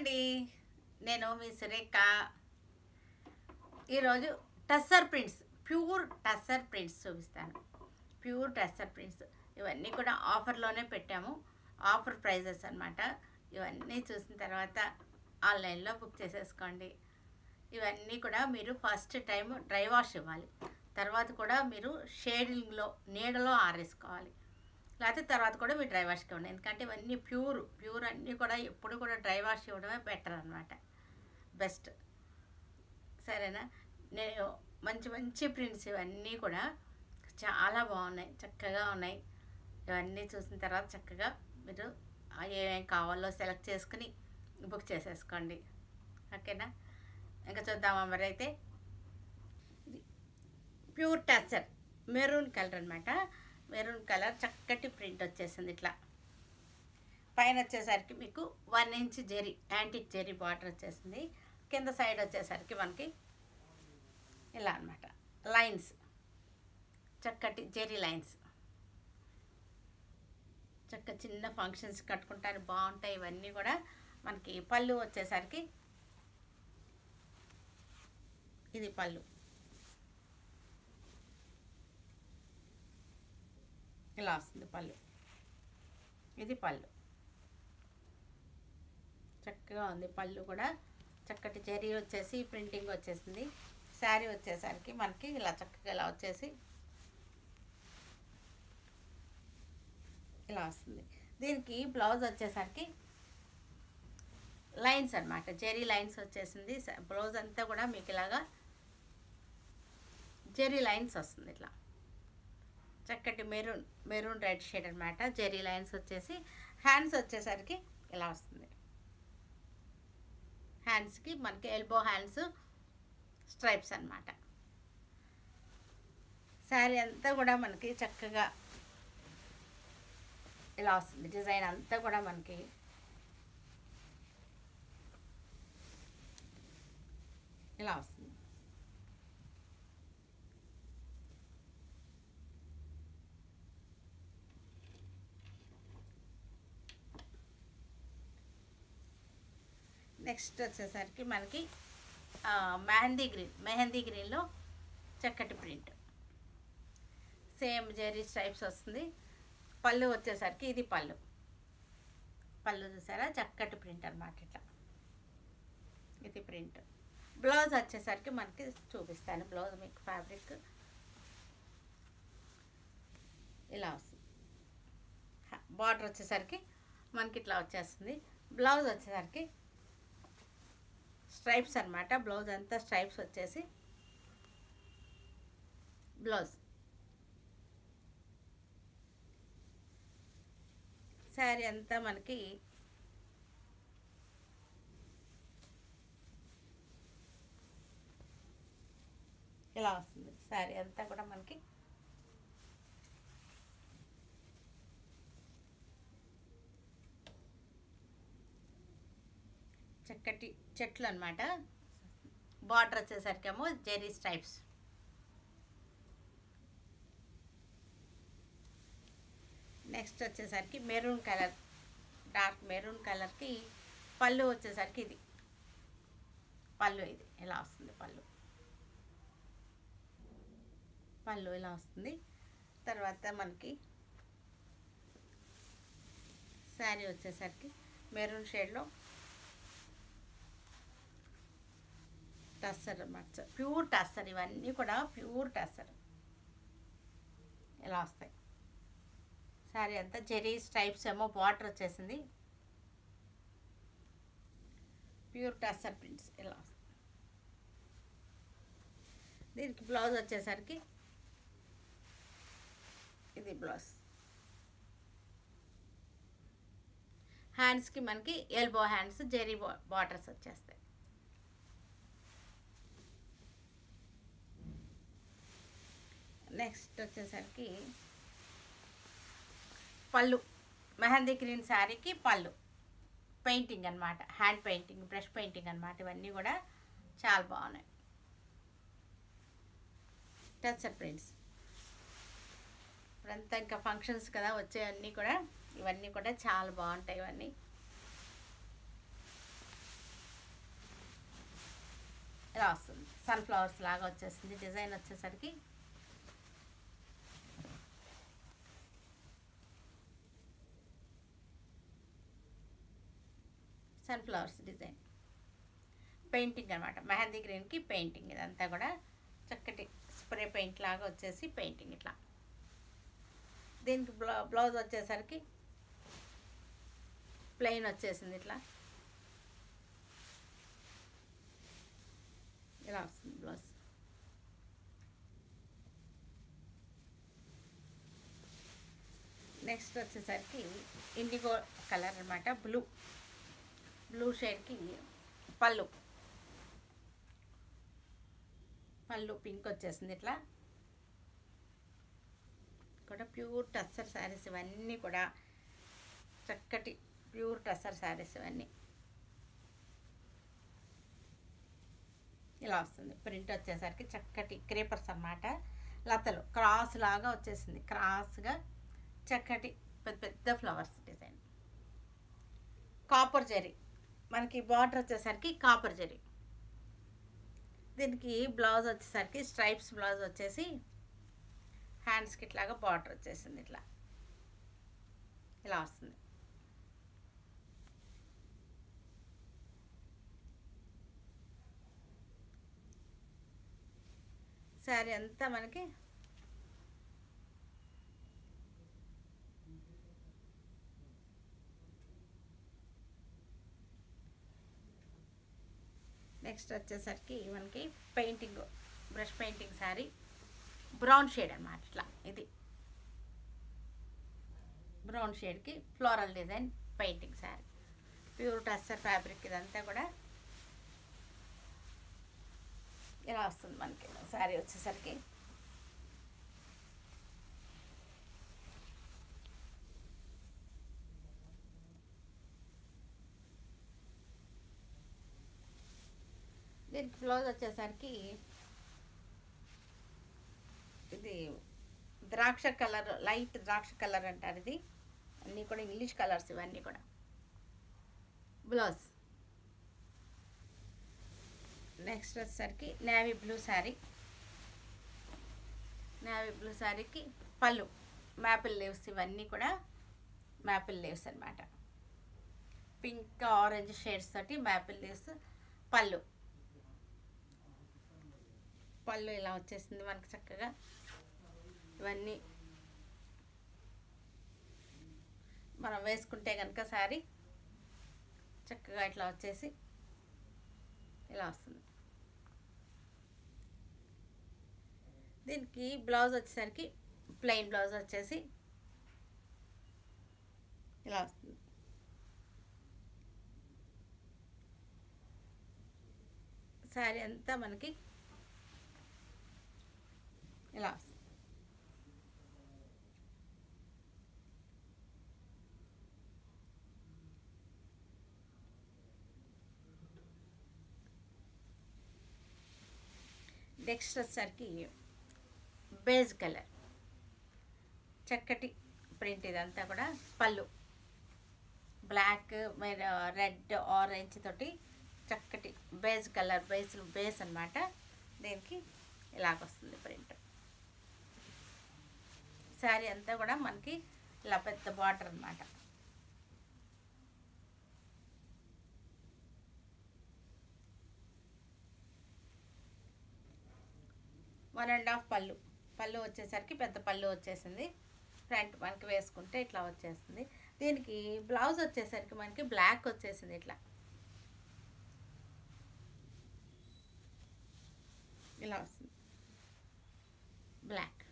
అండి నేను మీ సురేఖ ఈరోజు tussar prints pure tussar prints చూపిస్తాను ప్యూర్ టస్సర్ ప్రింట్స్ ఇవన్నీ కూడా ఆఫర్లోనే పెట్టాము ఆఫర్ ప్రైజెస్ అన్నమాట ఇవన్నీ చూసిన తర్వాత ఆన్లైన్లో బుక్ చేసేసుకోండి ఇవన్నీ కూడా మీరు ఫస్ట్ టైం డ్రై వాష్ ఇవ్వాలి తర్వాత కూడా మీరు షేడింగ్లో నీడలో ఆరేసుకోవాలి లేకపోతే తర్వాత కూడా మీరు డ్రై వాష్కి ఇవ్వండి ఎందుకంటే ఇవన్నీ ప్యూర్ ప్యూర్ అన్నీ కూడా ఎప్పుడు కూడా డ్రై వాష్ ఇవ్వడమే బెటర్ అనమాట బెస్ట్ సరేనా నేను మంచి మంచి ప్రింట్స్ ఇవన్నీ కూడా చాలా బాగున్నాయి చక్కగా ఉన్నాయి ఇవన్నీ చూసిన తర్వాత చక్కగా మీరు ఏమేమి కావాలో సెలెక్ట్ చేసుకుని బుక్ చేసేసుకోండి ఓకేనా ఇంకా చూద్దామా మరి అయితే ఇది ప్యూర్ టచర్ మెరూన్ కలర్ అనమాట మెరూన్ కలర్ చక్కటి ప్రింట్ వచ్చేసింది ఇట్లా పైన వచ్చేసరికి మీకు one inch zari antique zari border వచ్చేసింది కింద సైడ్ వచ్చేసరికి మనకి ఇలా అనమాట లైన్స్ చక్కటి జెరీ లైన్స్ చక్క చిన్న ఫంక్షన్స్ కట్టుకుంటానికి బాగుంటాయి ఇవన్నీ కూడా మనకి పళ్ళు వచ్చేసరికి ఇది పళ్ళు ఇలా వస్తుంది పళ్ళు ఇది పళ్ళు చక్కగా ఉంది పళ్ళు కూడా చక్కటి జరీ వచ్చేసి ప్రింటింగ్ వచ్చేసింది శారీ వచ్చేసరికి మనకి ఇలా చక్కగా ఇలా వచ్చేసి ఇలా వస్తుంది దీనికి బ్లౌజ్ వచ్చేసరికి లైన్స్ అనమాట జెరీ లైన్స్ వచ్చేసింది బ్లౌజ్ అంతా కూడా మీకు ఇలాగా జెరీ లైన్స్ వస్తుంది ఇట్లా చక్కటి మెరూన్ మెరూన్ రెడ్ షేడ్ అనమాట జెరీ లైన్స్ వచ్చేసి హ్యాండ్స్ వచ్చేసరికి ఇలా వస్తుంది హ్యాండ్స్కి మనకి ఎల్బో హ్యాండ్స్ స్ట్రైప్స్ అనమాట శారీ అంతా కూడా మనకి చక్కగా ఇలా వస్తుంది డిజైన్ అంతా కూడా మనకి ఇలా వస్తుంది నెక్స్ట్ వచ్చేసరికి మనకి మెహందీ గ్రీన్ మెహందీ గ్రీన్లో చక్కటి ప్రింట్ సేమ్ జెరీ స్ట్రైప్స్ వస్తుంది పళ్ళు వచ్చేసరికి ఇది పళ్ళు పళ్ళు చూసారా చక్కటి ప్రింట్ అనమాట ఇట్లా ఇది ప్రింట్ బ్లౌజ్ వచ్చేసరికి మనకి చూపిస్తాను బ్లౌజ్ మీకు ఫ్యాబ్రిక్ ఇలా వస్తుంది బార్డర్ వచ్చేసరికి మనకి ఇట్లా వచ్చేస్తుంది బ్లౌజ్ వచ్చేసరికి స్ట్రైప్స్ అనమాట బ్లౌజ్ అంతా స్ట్రైప్స్ వచ్చేసి బ్లౌజ్ శారీ అంతా మనకి ఇలా వస్తుంది శారీ అంతా కూడా మనకి చక్కటి చెట్లు అనమాట బార్డర్ వచ్చేసరికి ఏమో జెరీ స్ట్రైప్స్ నెక్స్ట్ వచ్చేసరికి మెరూన్ కలర్ డార్క్ మెరూన్ కలర్కి పళ్ళు వచ్చేసరికి ఇది పళ్ళు ఇది ఇలా వస్తుంది పళ్ళు పళ్ళు ఇలా వస్తుంది తర్వాత మనకి శారీ వచ్చేసరికి మెరూన్ షేడ్లో టస్సర్ అన్నమాట ప్యూర్ టస్సర్ ఇవన్నీ కూడా ప్యూర్ టస్సర్ ఇలా వస్తాయి శారీ అంతా జెరీ స్ట్రైప్స్ ఏమో బార్డర్ వచ్చేసింది ప్యూర్ టస్సర్ ప్రింట్స్ ఇలా వస్తాయి దీనికి బ్లౌజ్ వచ్చేసరికి ఇది బ్లౌజ్ హ్యాండ్స్కి మనకి ఎల్బో హ్యాండ్స్ జెరీ బార్డర్స్ వచ్చేస్తాయి నెక్స్ట్ వచ్చేసరికి పళ్ళు మెహందీ గ్రీన్ శారీకి పళ్ళు పెయింటింగ్ అనమాట హ్యాండ్ పెయింటింగ్ బ్రష్ పెయింటింగ్ అనమాట ఇవన్నీ కూడా చాలా బాగున్నాయి టచర్ ప్రింట్స్ ఇప్పుడంతా ఇంకా ఫంక్షన్స్ కదా వచ్చేవన్నీ కూడా ఇవన్నీ కూడా చాలా బాగుంటాయి ఇవన్నీ ఇలా వస్తుంది సన్ఫ్లవర్స్ లాగా వచ్చేస్తుంది డిజైన్ వచ్చేసరికి సన్ఫ్లవర్స్ డిజైన్ పెయింటింగ్ అనమాట మెహందీ గ్రీన్కి పెయింటింగ్ ఇదంతా కూడా చక్కటి స్ప్రే పెయింట్ లాగా వచ్చేసి పెయింటింగ్ ఇట్లా దీనికి బ్లౌ బ్లౌజ్ వచ్చేసరికి ప్లెయిన్ వచ్చేసింది ఇట్లా ఇలా వస్తుంది బ్లౌజ్ నెక్స్ట్ వచ్చేసరికి ఇండిగో కలర్ అనమాట బ్లూ బ్లూ షేడ్కి పళ్ళు పళ్ళు పింక్ వచ్చేసింది ఇట్లా కూడా ప్యూర్ టస్సర్ శారీస్ ఇవన్నీ కూడా చక్కటి ప్యూర్ టస్సర్ శారీస్ ఇవన్నీ ఇలా వస్తుంది ప్రింట్ వచ్చేసరికి చక్కటి క్రేపర్స్ అన్నమాట లతలు క్రాస్ లాగా వచ్చేసింది క్రాస్గా చక్కటి పెద్ద పెద్ద ఫ్లవర్స్ డిజైన్ కాపర్ జరీ మనకి బార్డర్ వచ్చేసరికి కాపర్ జరీ దీనికి బ్లౌజ్ వచ్చేసరికి స్ట్రైప్స్ బ్లౌజ్ వచ్చేసి హ్యాండ్స్కి ఇట్లాగా బార్డర్ వచ్చేసింది ఇట్లా ఇలా వస్తుంది శారీ అంతా మనకి నెక్స్ట్ వచ్చేసరికి మనకి painting brush painting sari brown shade అన్నమాట ఇట్లా ఇది బ్రౌన్ షేడ్కి floral design painting sari pure tussar fabric ఇదంతా కూడా ఇలా వస్తుంది మనకి శారీ వచ్చేసరికి దీనికి బ్లౌజ్ వచ్చేసరికి ఇది ద్రాక్ష కలర్ లైట్ ద్రాక్ష కలర్ అంటారు ఇది అన్నీ కూడా ఇంగ్లీష్ కలర్స్ ఇవన్నీ కూడా బ్లౌజ్ నెక్స్ట్ వచ్చేసరికి navy blue sari navy blue శారీకి పళ్ళు మ్యాపిల్ లీవ్స్ ఇవన్నీ కూడా మ్యాపిల్ లీవ్స్ అనమాట పింక్ ఆరెంజ్ షేడ్స్ తోటి మ్యాపిల్ లీవ్స్ పళ్ళు పళ్ళు ఇలా వచ్చేసింది మనకి చక్కగా ఇవన్నీ మనం వేసుకుంటే కనుక శారీ చక్కగా ఇట్లా వచ్చేసి ఇలా వస్తుంది దీనికి బ్లౌజ్ వచ్చేసరికి ప్లెయిన్ బ్లౌజ్ వచ్చేసి ఇలా వస్తుంది శారీ అంతా మనకి ఇలా వస్తుంది నెక్స్ట్ వచ్చేసరికి బేజ్ కలర్ చక్కటి ప్రింట్ ఇదంతా కూడా పళ్ళు బ్లాక్ మీరు రెడ్ ఆరెంజ్ తోటి చక్కటి బేజ్ కలర్ బేస్ బేస్ అనమాట దీనికి ఇలాగొస్తుంది ప్రింట్ శారీ అంతా కూడా మనకి ఇలా పెద్ద బార్డర్ అనమాట వన్ అండ్ హాఫ్ పళ్ళు పళ్ళు వచ్చేసరికి పెద్ద పళ్ళు వచ్చేసింది ఫ్రంట్ మనకి వేసుకుంటే ఇట్లా వచ్చేస్తుంది దీనికి బ్లౌజ్ వచ్చేసరికి మనకి బ్లాక్ వచ్చేసింది ఇట్లా ఇలా వస్తుంది black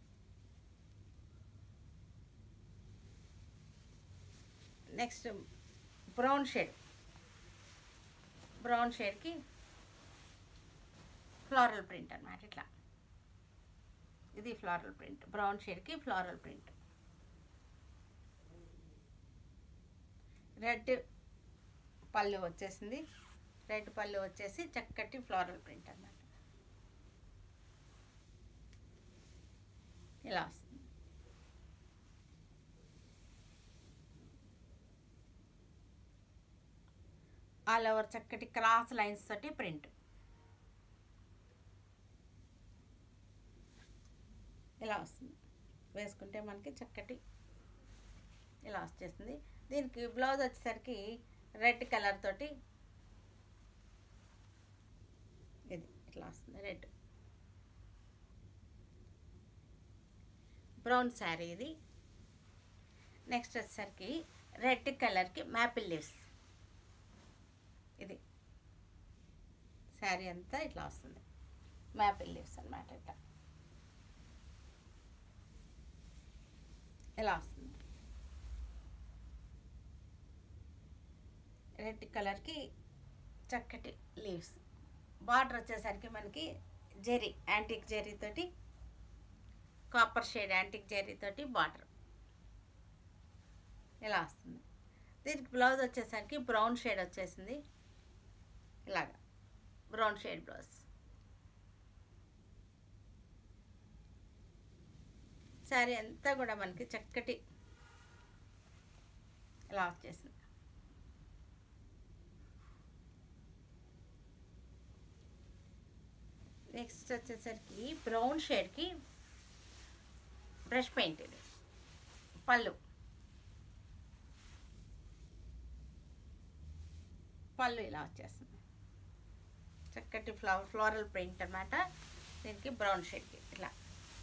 next brown shade brown షేడ్కి ఫ్లోరల్ ప్రింట్ అన్నమాట ఇట్లా ఇది ఫ్లోరల్ ప్రింట్ బ్రౌన్ షేడ్కి ఫ్లోరల్ ప్రింట్ రెడ్ పళ్ళు వచ్చేసింది రెడ్ పళ్ళు వచ్చేసి చక్కటి ఫ్లోరల్ ప్రింట్ అన్నమాట ఇలా వస్తుంది ఆల్ ఓవర్ చక్కటి క్రాస్ లైన్స్ తోటి ప్రింట్ ఇలా వస్తుంది వేసుకుంటే మనకి చక్కటి ఇలా వచ్చేస్తుంది దీనికి బ్లౌజ్ వచ్చేసరికి రెడ్ కలర్ తోటి ఇది ఇట్లా వస్తుంది రెడ్ బ్రౌన్ శారీ ఇది నెక్స్ట్ వచ్చేసరికి రెడ్ కలర్కి మ్యాపిల్ లీవ్స్ ఇది శారీ అంతా ఇట్లా వస్తుంది మ్యాపిల్ లీవ్స్ అనమాట ఇట్లా ఇలా వస్తుంది రెడ్ కలర్కి చక్కటి లీవ్స్ బార్డర్ వచ్చేసరికి మనకి జెరీ యాంటిక్ జెరీ తోటి కాపర్ షేడ్ యాంటిక్ జెరీ తోటి బార్డర్ ఇలా వస్తుంది దీనికి బ్లౌజ్ వచ్చేసరికి బ్రౌన్ షేడ్ వచ్చేసింది ఇలాగా బ్రౌన్ షేడ్ బ్లౌజ్ శారీ అంతా కూడా మనకి చక్కటి ఇలా వచ్చేసింది నెక్స్ట్ వచ్చేసరికి బ్రౌన్ షేడ్కి బ్రష్ పెయింట్ ఇది పళ్ళు పళ్ళు ఇలా వచ్చేస్తుంది చక్కటి ఫ్లవర్ ఫ్లోరల్ ప్రింట్ అనమాట దీనికి బ్రౌన్ షేడ్కి ఇట్లా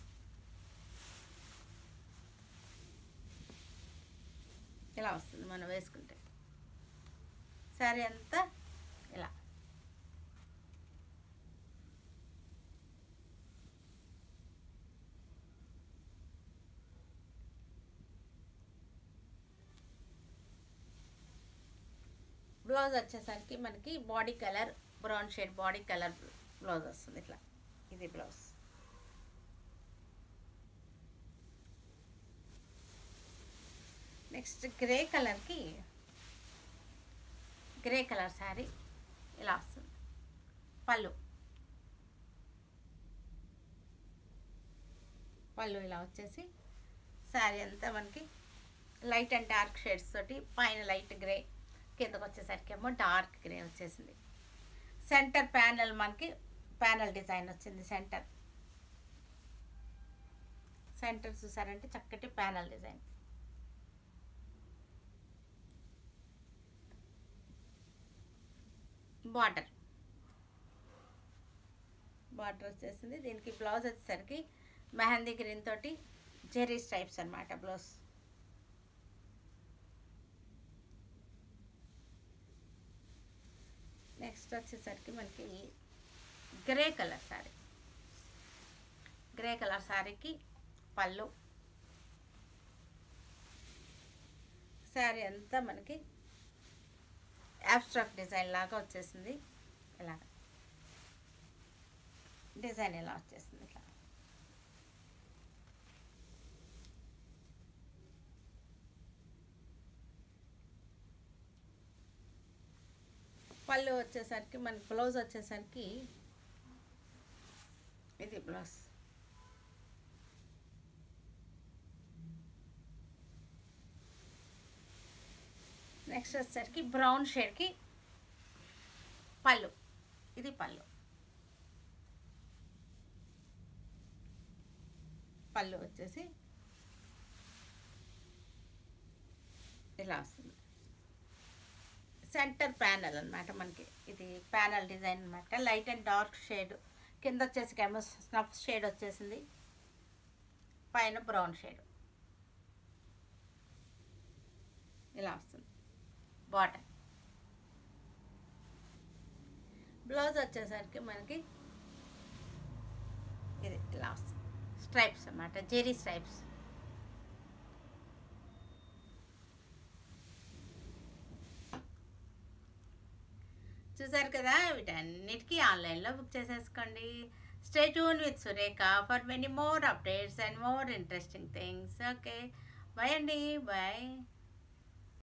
ఇలా వస్తుంది మనం వేసుకుంటే శారీ అంతా ఇలా బ్లౌజ్ వచ్చేసరికి మనకి body colour brown shade body colour blouse వస్తుంది ఇట్లా ఇది బ్లౌజ్ నెక్స్ట్ గ్రే కలర్కి గ్రే కలర్ శారీ ఇలా వస్తుంది పళ్ళు పళ్ళు ఇలా వచ్చేసి శారీ అంతా మనకి లైట్ అండ్ డార్క్ షేడ్స్ తోటి పైన లైట్ గ్రే కిందకు వచ్చేసరికి ఏమో డార్క్ గ్రే వచ్చేసింది సెంటర్ ప్యానల్ మనకి ప్యానల్ డిజైన్ వచ్చింది సెంటర్ సెంటర్ చూసారంటే చక్కటి ప్యానల్ డిజైన్ బార్డర్ బార్డర్ వచ్చేసింది దీనికి బ్లౌజ్ వచ్చేసరికి మెహందీ గ్రీన్ తోటి జెరీ స్ట్రైప్స్ అనమాట బ్లౌజ్ నెక్స్ట్ వచ్చేసరికి మనకి grey colour sari grey colour శారీకి పళ్ళు శారీ అంతా మనకి యాబ్స్ట్రాక్ట్ డిజైన్ లాగా వచ్చేసింది ఇలాగ డిజైన్ ఇలా వచ్చేసింది ఇట్లా పళ్ళు వచ్చేసరికి మన బ్లౌజ్ వచ్చేసరికి ఇది బ్లౌజ్ నెక్స్ట్ వచ్చేసరికి బ్రౌన్ షేడ్కి పళ్ళు ఇది పళ్ళు పళ్ళు వచ్చేసి ఇలా వస్తుంది సెంటర్ ప్యానల్ అన్నమాట మనకి ఇది ప్యానల్ డిజైన్ అన్నమాట లైట్ అండ్ డార్క్ షేడ్ కింద వచ్చేసి కేమో స్నఫ్ షేడ్ వచ్చేసింది పైన బ్రౌన్ షేడ్ ఇలా వస్తుంది బాటమ్ బ్లౌజ్ వచ్చేసరికి మనకి ఇది ఇలా వస్తుంది స్ట్రైప్స్ అన్నమాట జెరీ స్ట్రైప్స్ చూసారు కదా వీటన్నిటికీ ఆన్లైన్లో బుక్ చేసేసుకోండి stay tune with Surekha for many more updates and more interesting things okay bye అండి బాయ్